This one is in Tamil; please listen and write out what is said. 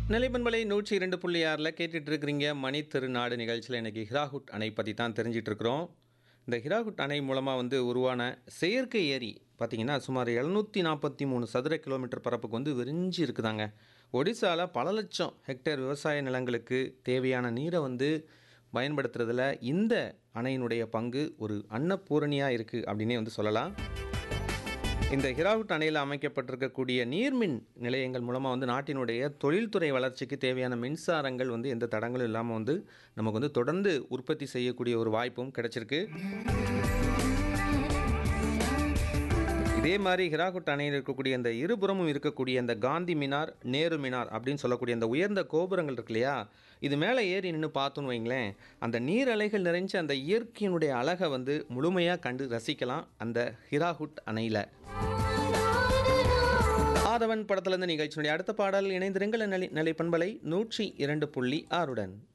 நிலைப்பண்பலை நூற்றி இரண்டு புள்ளி ஆறில் கேட்டுட்டு இருக்கிறீங்க மணி திருநாடு நிகழ்ச்சியில் இன்றைக்கி ஹிராகுட் அணை பற்றி தான் தெரிஞ்சிட்டு இருக்கிறோம் இந்த ஹிராகுட் அணை மூலமாக வந்து உருவான செயற்கை ஏரி பார்த்திங்கன்னா சுமார் எழுநூற்றி நாற்பத்தி மூணு சதுர கிலோமீட்டர் பரப்புக்கு வந்து விரிஞ்சு இருக்குதாங்க ஒடிசாவில் பல லட்சம் ஹெக்டேர் விவசாய நிலங்களுக்கு தேவையான நீரை வந்து பயன்படுத்துறதுல இந்த அணையினுடைய பங்கு ஒரு அன்னபூரணியாக இருக்குது அப்படின்னே வந்து சொல்லலாம் இந்த ஹிராகுட் அணையில் அமைக்கப்பட்டிருக்கக்கூடிய நீர்மின் நிலையங்கள் மூலமாக வந்து நாட்டினுடைய தொழில்துறை வளர்ச்சிக்கு தேவையான மின்சாரங்கள் வந்து எந்த தடங்களும் இல்லாமல் வந்து நமக்கு வந்து தொடர்ந்து உற்பத்தி செய்யக்கூடிய ஒரு வாய்ப்பும் கிடைச்சிருக்கு இதே மாதிரி ஹிராகுட் அணையில் இருக்கக்கூடிய இந்த இருபுறமும் இருக்கக்கூடிய இந்த காந்தி மினார் நேரு மினார் அப்படின்னு சொல்லக்கூடிய அந்த உயர்ந்த கோபுரங்கள் இருக்கு இல்லையா இது மேலே ஏறி நின்று பார்த்தோன்னு வைங்களேன் அந்த நீரலைகள் நிறைஞ்ச அந்த இயற்கையினுடைய அழகை வந்து முழுமையாக கண்டு ரசிக்கலாம் அந்த ஹிராகுட் அணையில் ஆதவன் படத்திலிருந்து நிகழ்ச்சியினுடைய அடுத்த பாடல் இணைந்திருங்கள் நிலை நிலை பண்பலை நூற்றி இரண்டு புள்ளி ஆறுடன்